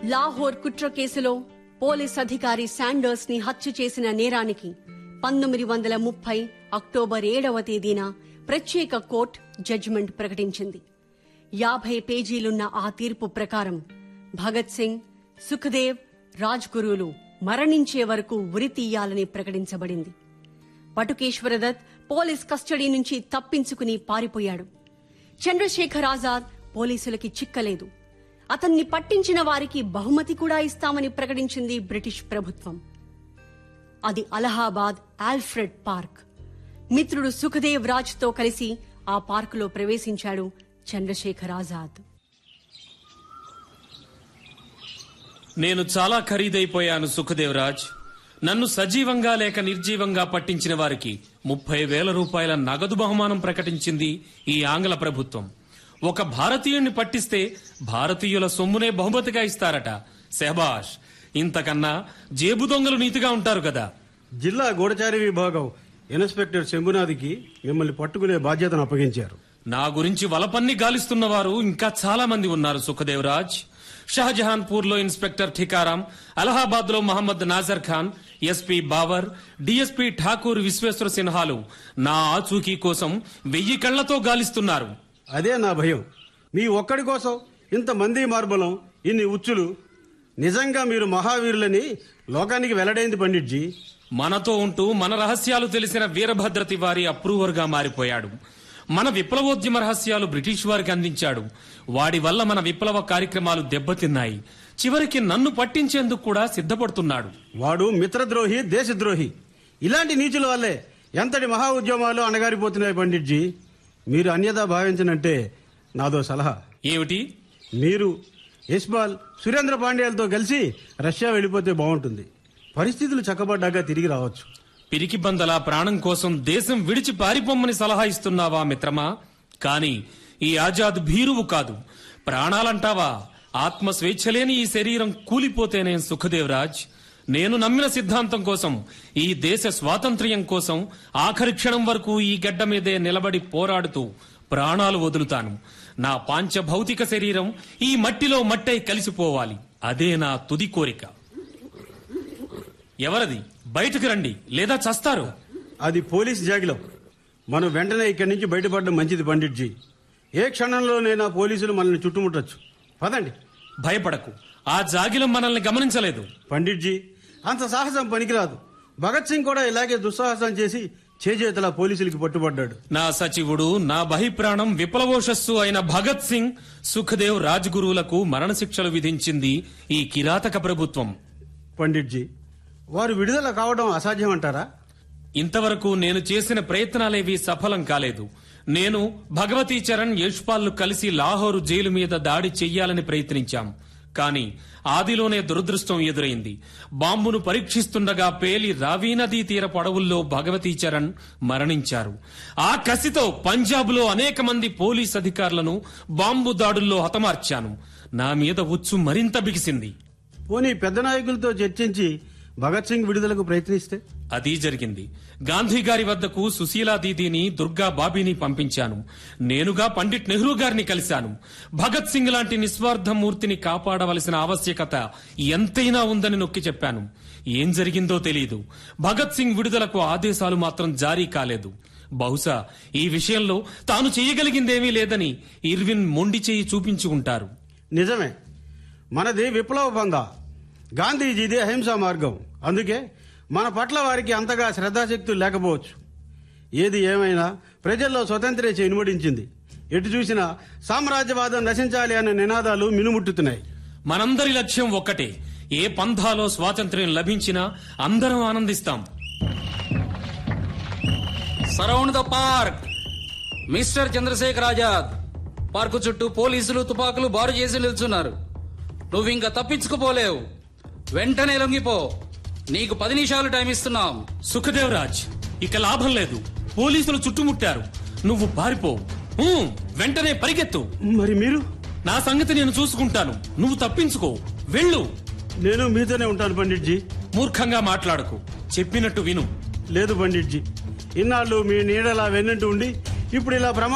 లాహోర్ కుట్ర కేసులో పోలీస్ అధికారి శాండర్స్ ని హత్య చేసిన నేరానికి పంతొమ్మిది వందల ముప్పై అక్టోబర్ ఏడవ తేదీన ప్రత్యేక కోర్టు జడ్జిమెంట్ ప్రకటించింది యాభై పేజీలున్న ఆ తీర్పు ప్రకారం భగత్ సింగ్ సుఖదేవ్ రాజ్ గురువులు మరణించే వరకు ఉరి తీయాలని ప్రకటించబడింది పటుకేశ్వరదత్ పోలీస్ కస్టడీ నుంచి తప్పించుకుని పారిపోయాడు చంద్రశేఖర్ ఆజాద్ పోలీసులకి చిక్కలేదు అతన్ని పట్టించిన వారికి బహుమతి కూడా ఇస్తామని ప్రకటించింది బ్రిటిష్ ప్రభుత్వం అది అలహాబాద్ ఆల్ఫ్రెడ్ పార్క్ మిత్రుడు సుఖదేవ్ రాజ్ తో కలిసి ఆ పార్కులో ప్రవేశించాడు చంద్రశేఖర్ ఆజాద్ నేను చాలా ఖరీదైపోయాను సుఖదేవరాజ్ నన్ను సజీవంగా లేక నిర్జీవంగా పట్టించిన వారికి ముప్పై వేల రూపాయల నగదు బహుమానం ప్రకటించింది ఈ ఆంగ్ల ప్రభుత్వం ఒక భారతీయుణ్ణి పట్టిస్తే భారతీయుల సొమ్మునే బహుమతిగా ఇస్తారట శహబాష్ ఇంతకన్నా జేబు దొంగలు నీతిగా ఉంటారు కదా జిల్లా గూఢచారి విభాగం ఇన్స్పెక్టర్ శంభునాథ్కి మిమ్మల్ని పట్టుకునే బాధ్యతను అప్పగించారు నా గురించి వలపన్ని గాలిస్తున్న వారు ఇంకా చాలా మంది ఉన్నారు సుఖదేవరాజ్ షహజహాన్పూర్ లో ఇన్స్పెక్టర్ ఠికారాం అలహాబాద్ లో మహమ్మద్ నాజర్ ఖాన్ ఎస్పీ బావర్ డిఎస్పీ ఠాకూర్ విశ్వేశ్వర సిన్హాలు నా ఆచూకీ కోసం వెయ్యి కళ్లతో గాలిస్తున్నారు అదే నా భయం మీ ఒక్కడి కోసం ఇంతమంది మార్బలం ఇన్ని ఉచ్చులు నిజంగా మీరు మహావీరులని లోకానికి వెల్లడైంది పండిట్జీ మనతో ఉంటూ మన రహస్యాలు తెలిసిన వీరభద్ర తివారి అప్రూవర్ గా మారిపోయాడు మన విప్లవోద్యమ రహస్యాలు బ్రిటిష్ వారికి అందించాడు వాడి వల్ల మన విప్లవ కార్యక్రమాలు దెబ్బతిన్నాయి చివరికి నన్ను పట్టించేందుకు కూడా సిద్ధపడుతున్నాడు వాడు మిత్రద్రోహి దేశద్రోహి ఇలాంటి నీచుల వల్లే ఎంతటి మహా ఉద్యమాలు అణగారిపోతున్నాయి పండిట్జీ మీరు అన్యదా భావించనంటే నాదో సలహా ఏమిటి మీరు యశ్పాల్ సురేంద్ర పాండ్యాలతో కలిసి రష్యా వెళ్ళిపోతే బాగుంటుంది పరిస్థితులు చక్కబడ్డాక తిరిగి రావచ్చు పిరికి బందల ప్రాణం కోసం దేశం విడిచి పారిపోమ్మని సలహా ఇస్తున్నావా మిత్రమా కాని ఈ ఆజాద్ భీరువు కాదు ప్రాణాలంటావా ఆత్మ స్వేచ్ఛలేని ఈ శరీరం కూలిపోతేనే సుఖదేవరాజ్ నేను నమ్మిన సిద్ధాంతం కోసం ఈ దేశ స్వాతంత్ర్యం కోసం ఆఖరి క్షణం వరకు ఈ గడ్డ మీదే నిలబడి పోరాడుతూ ప్రాణాలు వదులుతాను నా పాంచ భౌతిక శరీరం ఈ మట్టిలో మట్టై కలిసిపోవాలి అదే నా తుది కోరిక ఎవరది బయటకు రండి లేదా చస్తారు అది పోలీస్ జాగిలం మనం వెంటనే ఇక్కడి నుంచి బయటపడడం మంచిది పండిట్జీ ఏ క్షణంలోనైనా పోలీసులు మనల్ని చుట్టుముట్టొచ్చు పదండి భయపడకు ఆ జాగిలం మనల్ని గమనించలేదు పండిట్జీ అంత సాహసం పనికిరాదు భగత్ సింగ్ కూడా ఇలాగే దుస్సాహసం చేసి చేజేతలా పోలీసులకి పట్టుబడ్డాడు నా సచివుడు నా బహిప్రాణం విప్లవోషస్సు అయిన భగత్ సింగ్ సుఖదేవ్ రాజ్గురువులకు మరణశిక్షలు విధించింది ఈ కిరాతక ప్రభుత్వం పండిట్జీ వారు విడుదల కావడం అసాధ్యం అంటారా ఇంతవరకు నేను చేసిన ప్రయత్నాలేవి సఫలం కాలేదు నేను భగవతీ చరణ్ యశ్పాల్ కలిసి లాహోరు జైలు మీద దాడి చెయ్యాలని ప్రయత్నించాం కానీ ఆదిలోనే దురదృష్టం ఎదురైంది బాంబును పరీక్షిస్తుండగా పేలి రావీ నదీ తీర పడవుల్లో భగవతీ చరణ్ మరణించారు ఆ కసితో పంజాబ్లో అనేక మంది పోలీస్ అధికారులను బాంబు దాడుల్లో హతమార్చాను నా మీద ఉచ్చు మరింత బిగిసింది పోనీ పెద్ద నాయకులతో చర్చించి భగత్ సింగ్ విడుదలకు ప్రయత్నిస్తే అది జరిగింది గాంధీ గారి వద్దకు సుశీలా దీదీని దుర్గా బాబీని పంపించాను నేనుగా పండిట్ నెహ్రూ గారిని కలిశాను భగత్ సింగ్ లాంటి నిస్వార్థ మూర్తిని కాపాడవలసిన ఆవశ్యకత ఎంతైనా ఉందని నొక్కి చెప్పాను ఏం జరిగిందో తెలియదు భగత్ సింగ్ విడుదలకు ఆదేశాలు మాత్రం జారీ కాలేదు బహుశా ఈ విషయంలో తాను చేయగలిగిందేమీ లేదని ఇర్విన్ మొండి చేయి చూపించి ఉంటారు నిజమే మనది విప్లవ పంద గాంధీజీది అహింసా మార్గం అందుకే మన పట్ల వారికి అంతగా శ్రద్ధాశక్తులు లేకపోవచ్చు ఏది ఏమైనా ప్రజల్లో స్వతంత్రేచ్ఛ ఇనుమడించింది ఎటు చూసినా సామ్రాజ్యవాదం నశించాలి అనే నినాదాలు మినుముట్టుతున్నాయి మనందరి లక్ష్యం ఒక్కటే ఏ పంథాలో స్వాతంత్ర్యం లభించినా అందరం ఆనందిస్తాం surround the park mister Chandrashekhar Azad park చుట్టూ పోలీసులు తుపాకులు బారు చేసి నిల్చున్నారు నువ్వు ఇంకా తప్పించుకుపోలేవు వెంటనే లొంగిపో నీకు పది నిమిషాలు టైం ఇస్తున్నాం సుఖదేవరాజ్ ఇక లాభం లేదు పోలీసులు చుట్టుముట్టారు నువ్వు పారిపో ఊ, వెంటనే పరిగెత్తు మరి మీరు నా సంగతి నేను చూసుకుంటాను నువ్వు తప్పించుకో వెళ్ళు నేను మీతోనే ఉంటాను పండిట్జీ మూర్ఖంగా మాట్లాడకు చెప్పినట్టు విను లేదు పండిట్జీ ఇన్నాళ్ళు మీ నీడలా వెన్నంటూ ఉండి ఇప్పుడు ఇలా ప్రమా